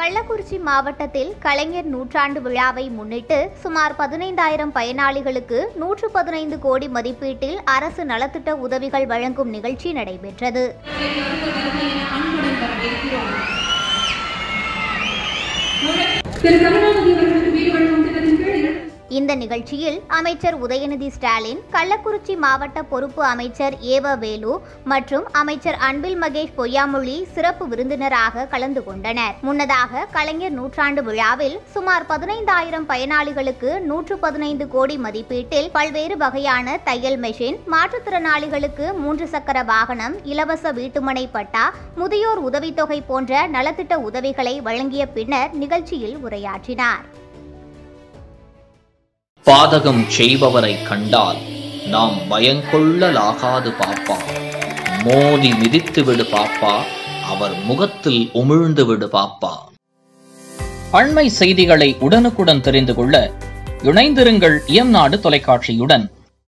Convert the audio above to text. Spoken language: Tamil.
கள்ளக்குறிச்சி மாவட்டத்தில் கலைஞர் நூற்றாண்டு விழாவை முன்னிட்டு சுமார் பதினைந்தாயிரம் பயனாளிகளுக்கு நூற்று பதினைந்து கோடி மதிப்பீட்டில் அரசு நலத்திட்ட உதவிகள் வழங்கும் நிகழ்ச்சி நடைபெற்றது திரு கருணாநிதி அவர்களுக்கு வீடு வழங்கும் திட்டத்தின் கீழ் இரண்டு- இந்த நிகழ்ச்சியில் அமைச்சர் உதயநிதி ஸ்டாலின் கள்ளக்குறிச்சி மாவட்ட பொறுப்பு அமைச்சர் ஏவ வேலு மற்றும் அமைச்சர் அன்பில் மகேஷ் பொய்யாமொழி சிறப்பு விருந்தினராக கலந்து கொண்டனர் முன்னதாக கலைஞர் நூற்றாண்டு விழாவில் சுமார் பதினைந்தாயிரம் பயனாளிகளுக்கு நூற்று பதினைந்து கோடி மதிப்பீட்டில் பல்வேறு வகையான தையல் மெஷின் மாற்றுத்திறனாளிகளுக்கு மூன்று சக்கர வாகனம் இலவச வீட்டுமனை பட்டா முதியோர் உதவித்தொகை போன்ற நலத்திட்ட உதவிகளை வழங்கிய பின்னர் நிகழ்ச்சியில் உரையாற்றினார் பாதகம் செய்பவரை கண்டால் நாம் பயங்கொள்ளலாகாது பாப்பா மோதி மிதித்து விடு பாப்பா அவர் முகத்தில் உமிழ்ந்து விடு பாப்பா அண்மை செய்திகளை உடனுக்குடன் தெரிந்து கொள்ள இணைந்திருங்கள் இயம்நாடு தொலைக்காட்சியுடன்